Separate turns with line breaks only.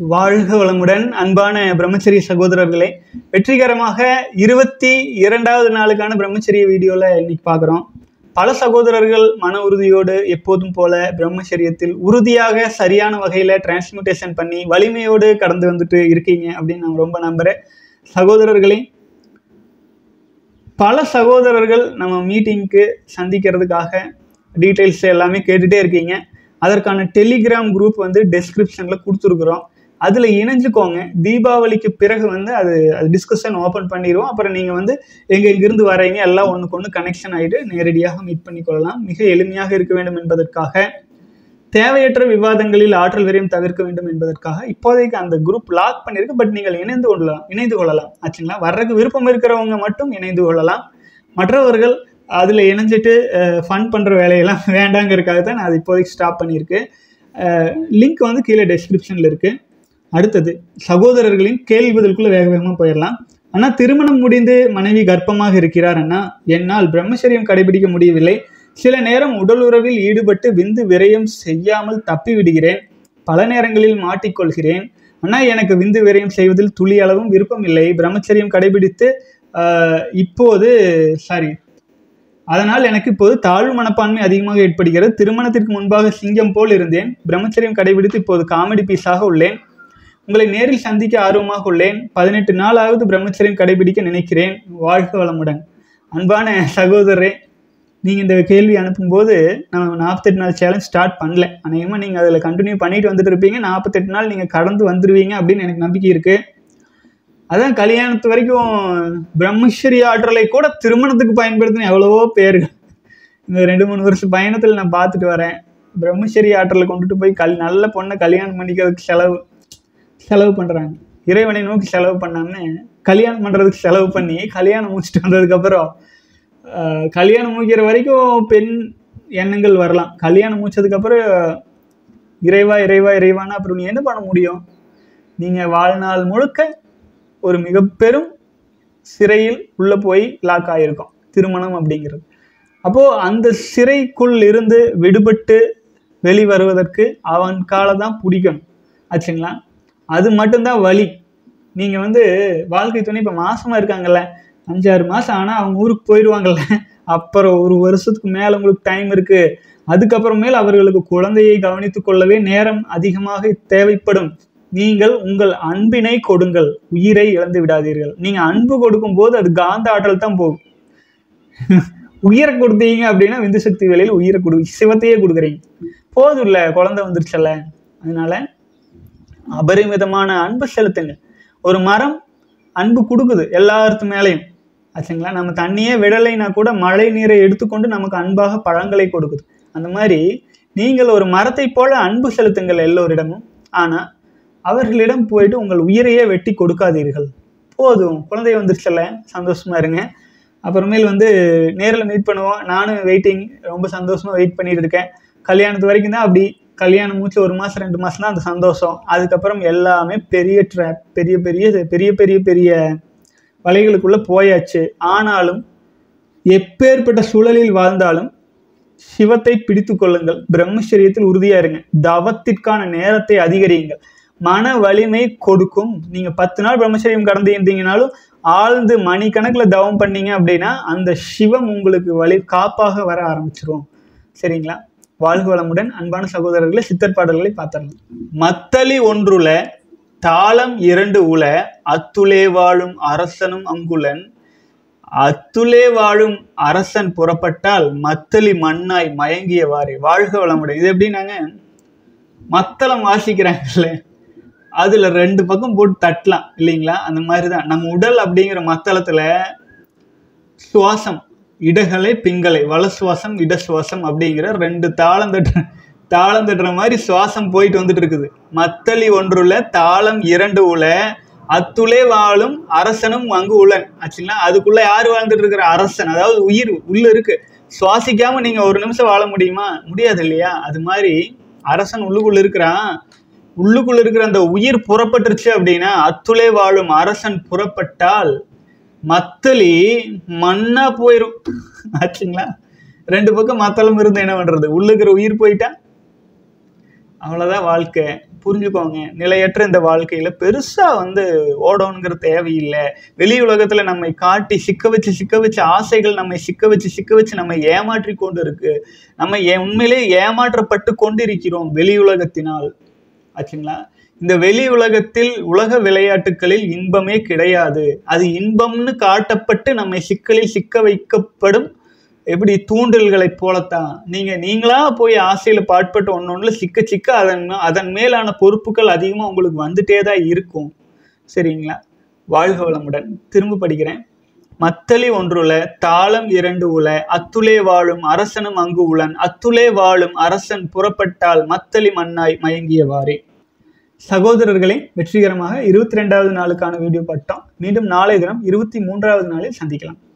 வாழ்க வளமுடன் அன்பான பிரம்மச்சரிய சகோதரர்களே வெற்றிகரமாக இருபத்தி இரண்டாவது நாளுக்கான பிரம்மச்சரிய வீடியோவில் இன்னைக்கு பார்க்குறோம் பல சகோதரர்கள் மன உறுதியோடு எப்போதும் போல பிரம்மச்சரியத்தில் உறுதியாக சரியான வகையில் டிரான்ஸ்மியூட்டேஷன் பண்ணி வலிமையோடு கடந்து வந்துட்டு இருக்கீங்க அப்படின்னு நான் ரொம்ப நம்புகிறேன் சகோதரர்களே பல சகோதரர்கள் நம்ம மீட்டிங்க்கு சந்திக்கிறதுக்காக டீட்டெயில்ஸ் எல்லாமே கேட்டுகிட்டே இருக்கீங்க அதற்கான டெலிகிராம் குரூப் வந்து டெஸ்கிரிப்ஷனில் கொடுத்துருக்குறோம் அதில் இணைஞ்சுக்கோங்க தீபாவளிக்கு பிறகு வந்து அது அது டிஸ்கஷன் ஓப்பன் பண்ணிடுவோம் அப்புறம் நீங்கள் வந்து எங்கே எங்கிருந்து வரீங்க எல்லாம் ஒன்றுக்கு ஒன்று கனெக்ஷன் ஆகிட்டு நேரடியாக மீட் பண்ணிக்கொள்ளலாம் மிக எளிமையாக இருக்க வேண்டும் என்பதற்காக தேவையற்ற விவாதங்களில் ஆற்றல் விரையும் தவிர்க்க வேண்டும் என்பதற்காக இப்போதைக்கு அந்த குரூப் லாக் பண்ணியிருக்கு பட் நீங்கள் இணைந்து கொள்ளலாம் இணைந்து கொள்ளலாம் ஆச்சுங்களா வர்றதுக்கு விருப்பம் இருக்கிறவங்க மட்டும் இணைந்து கொள்ளலாம் மற்றவர்கள் அதில் இணைஞ்சிட்டு ஃபன் பண்ணுற வேலையெல்லாம் வேண்டாங்கிறதுக்காக தான் நான் அது இப்போதைக்கு ஸ்டாப் பண்ணியிருக்கேன் லிங்க் வந்து கீழே டெஸ்கிரிப்ஷனில் இருக்குது அடுத்தது சகோதரர்களின் கேள்வி பதிலுக்குள்ளே வேக வேகமாக போயிடலாம் ஆனால் திருமணம் முடிந்து மனைவி கர்ப்பமாக இருக்கிறார் அண்ணா என்னால் பிரம்மச்சரியம் கடைபிடிக்க முடியவில்லை சில நேரம் உடல் உறவில் ஈடுபட்டு விந்து விரயம் செய்யாமல் தப்பி விடுகிறேன் பல நேரங்களில் மாட்டிக்கொள்கிறேன் அண்ணா எனக்கு விந்து விரயம் செய்வதில் துளி அளவும் விருப்பம் இல்லை பிரம்மச்சரியம் கடைபிடித்து இப்போது சாரி அதனால் எனக்கு இப்போது தாழ்வு மனப்பான்மை அதிகமாக ஏற்படுகிறது திருமணத்திற்கு முன்பாக சிங்கம் போல் இருந்தேன் பிரம்மச்சரியம் கடைபிடித்து இப்போது காமெடி பீஸாக உள்ளேன் உங்களை நேரில் சந்திக்க ஆர்வமாக உள்ளேன் பதினெட்டு நாளாவது பிரம்மச்சரியம் கடைபிடிக்க நினைக்கிறேன் வாழ்க வளமுடன் அன்பான சகோதரரே நீங்கள் இந்த கேள்வி அனுப்பும்போது நம்ம நாற்பத்தெட்டு நாள் சேலஞ்ச் ஸ்டார்ட் பண்ணல அநேகமாக நீங்கள் அதில் கண்டினியூ பண்ணிட்டு வந்துட்டு இருப்பீங்க நாற்பத்தெட்டு நாள் நீங்கள் கடந்து வந்துடுவீங்க அப்படின்னு எனக்கு நம்பிக்கை இருக்குது அதான் கல்யாணத்து வரைக்கும் பிரம்மஸ்வரி ஆற்றலை கூட திருமணத்துக்கு பயன்படுத்தின எவ்வளவோ பேர்கள் இந்த ரெண்டு மூணு வருஷம் பயணத்தில் நான் பார்த்துட்டு வரேன் பிரம்மஸ்வரி ஆற்றலை கொண்டுட்டு போய் கல் நல்ல பொண்ணை கல்யாணம் பண்ணிக்கிறதுக்கு செலவு செலவு பண்ணுறாங்க இறைவனை நோக்கி செலவு பண்ணாமல் கல்யாணம் பண்ணுறதுக்கு செலவு பண்ணி கல்யாணம் முடிச்சுட்டு வந்ததுக்கப்புறம் கல்யாணம் முடிக்கிற வரைக்கும் பெண் எண்ணங்கள் வரலாம் கல்யாணம் முடிச்சதுக்கப்புறம் இறைவா இறைவா இறைவானா அப்புறம் நீ என்ன பண்ண முடியும் நீங்கள் வாழ்நாள் முழுக்க ஒரு மிக பெரும் சிறையில் உள்ளே போய் லாக் ஆகிருக்கோம் திருமணம் அப்படிங்கிறது அப்போது அந்த சிறைக்குள் இருந்து விடுபட்டு வெளிவருவதற்கு அவன் காலை தான் பிடிக்கணும் ஆச்சுங்களா அது மட்டும்தான் வழி நீங்கள் வந்து வாழ்க்கை துணை இப்போ மாசமாக இருக்காங்கல்ல அஞ்சாறு மாதம் ஆனால் அவங்க ஊருக்கு போயிடுவாங்கல்ல அப்புறம் ஒரு வருஷத்துக்கு மேலே உங்களுக்கு டைம் இருக்குது அதுக்கப்புறமேல் அவர்களுக்கு குழந்தையை கவனித்து கொள்ளவே நேரம் அதிகமாக தேவைப்படும் நீங்கள் உங்கள் அன்பினை கொடுங்கள் உயிரை இழந்து விடாதீர்கள் நீங்கள் அன்பு கொடுக்கும் போது அது காந்த ஆற்றல் தான் போகும் உயிரை கொடுத்தீங்க அப்படின்னா விந்து சக்தி வேலையில் உயிரை கொடு சிவத்தையே கொடுக்குறீங்க போதும் இல்லை குழந்தை வந்துருச்சல்ல அதனால அபரிமிதமான அன்பு செலுத்துங்க ஒரு மரம் அன்பு கொடுக்குது எல்லாத்து மேலேயும் ஆச்சுங்களா நம்ம தண்ணியே விடலைன்னா கூட மழை நீரை எடுத்துக்கொண்டு நமக்கு அன்பாக பழங்களை கொடுக்குது அந்த மாதிரி நீங்கள் ஒரு மரத்தை போல அன்பு செலுத்துங்கள் எல்லோரிடமும் ஆனால் அவர்களிடம் போயிட்டு உங்கள் உயிரையே வெட்டி கொடுக்காதீர்கள் போதும் குழந்தை வந்துருச்சல்ல சந்தோஷமா இருங்க அப்புறமேல் வந்து நேரில் மீட் பண்ணுவோம் நானும் வெயிட்டிங் ரொம்ப சந்தோஷமாக வெயிட் பண்ணிட்டு இருக்கேன் கல்யாணத்து வரைக்கும் தான் அப்படி கல்யாணம் மூச்சு ஒரு மாதம் ரெண்டு மாதம் தான் அந்த சந்தோஷம் அதுக்கப்புறம் எல்லாமே பெரிய ட்ராப் பெரிய பெரிய பெரிய பெரிய பெரிய வலைகளுக்குள்ளே போயாச்சு ஆனாலும் எப்பேற்பட்ட சூழலில் வாழ்ந்தாலும் சிவத்தை பிடித்து கொள்ளுங்கள் பிரம்மச்சரியத்தில் உறுதியாக இருங்க தவத்திற்கான நேரத்தை அதிகரியுங்கள் மன வலிமை கொடுக்கும் நீங்கள் பத்து நாள் பிரம்மச்சரியம் கடந்து இருந்தீங்கனாலும் ஆழ்ந்து மணிக்கணக்கில் தவம் பண்ணீங்க அப்படின்னா அந்த சிவம் உங்களுக்கு வழி காப்பாக வர ஆரம்பிச்சிரும் சரிங்களா வாழ்க வளமுடன் அன்பான சகோதரர்களை சித்தர் பாடல்களை பார்த்துடலாம் மத்தளி ஒன்றுல தாளம் இரண்டு உல அத்துலே வாழும் அரசனும் அங்குலன் அத்துலே வாழும் அரசன் புறப்பட்டால் மத்தளி மண்ணாய் மயங்கியவாறே வாழ்க வளமுடன் இது எப்படின்னாங்க மத்தளம் வாசிக்கிறாங்கல்ல அதுல ரெண்டு பக்கம் போட்டு தட்டலாம் இல்லைங்களா அந்த மாதிரி தான் நம்ம உடல் அப்படிங்கிற மத்தளத்துல சுவாசம் இடகலை பிங்கலை வல சுவாசம் இட சுவாசம் அப்படிங்கிற ரெண்டு தாளம் தட்டுற தாளம் தட்டுற மாதிரி சுவாசம் போயிட்டு வந்துட்டு இருக்குது மத்தளி ஒன்றுல தாளம் இரண்டு உல அத்துளே வாழும் அரசனும் அங்கு உளன் ஆச்சுங்களா அதுக்குள்ள யார் வாழ்ந்துட்டு இருக்கிற அரசன் அதாவது உயிர் உள்ள இருக்கு சுவாசிக்காம நீங்க ஒரு நிமிஷம் வாழ முடியுமா முடியாது இல்லையா அது மாதிரி அரசன் உள்ளுக்குள்ள இருக்கிறான் உள்ளுக்குள்ள இருக்கிற அந்த உயிர் புறப்பட்டுருச்சு அப்படின்னா அத்துளே வாழும் அரசன் புறப்பட்டால் மத்தளி மண்ணா போயிடும் ஆச்சுங்களா ரெண்டு பக்கம் மத்தளம் இருந்து என்ன பண்றது உள்ளுக்கிற உயிர் போயிட்டா அவ்வளோதான் வாழ்க்கை புரிஞ்சுக்கோங்க நிலையற்ற இந்த வாழ்க்கையில பெருசா வந்து ஓடணுங்கிற தேவையில்லை வெளி உலகத்துல நம்மை காட்டி சிக்க வச்சு சிக்க வச்சு ஆசைகள் நம்மை சிக்க வச்சு சிக்க வச்சு நம்மை ஏமாற்றி கொண்டு இருக்கு நம்ம ஏ உண்மையிலே ஏமாற்றப்பட்டு கொண்டிருக்கிறோம் வெளி உலகத்தினால் ஆச்சுங்களா இந்த வெளி உலகத்தில் உலக விளையாட்டுகளில் இன்பமே கிடையாது அது இன்பம்னு காட்டப்பட்டு நம்மை சிக்கலில் சிக்க வைக்கப்படும் எப்படி தூண்டல்களைப் போலத்தான் நீங்க நீங்களா போய் ஆசையில பாட்பட்டு ஒன்று ஒன்றுல சிக்க சிக்க அதன் அதன் மேலான பொறுப்புகள் அதிகமாக உங்களுக்கு வந்துட்டே தான் இருக்கும் சரிங்களா வாழ்க வளமுடன் திரும்ப படிக்கிறேன் மத்தளி ஒன்றுல தாளம் இரண்டு உல அத்துலே வாழும் அரசனும் அங்கு உளன் அத்துலே வாழும் அரசன் புறப்பட்டால் மத்தளி மண்ணாய் மயங்கியவாறே சகோதரர்களை வெற்றிகரமாக இருபத்தி ரெண்டாவது நாளுக்கான வீடியோ பட்டம் மீண்டும் நாளை தினம் இருபத்தி மூன்றாவது நாளில் சந்திக்கலாம்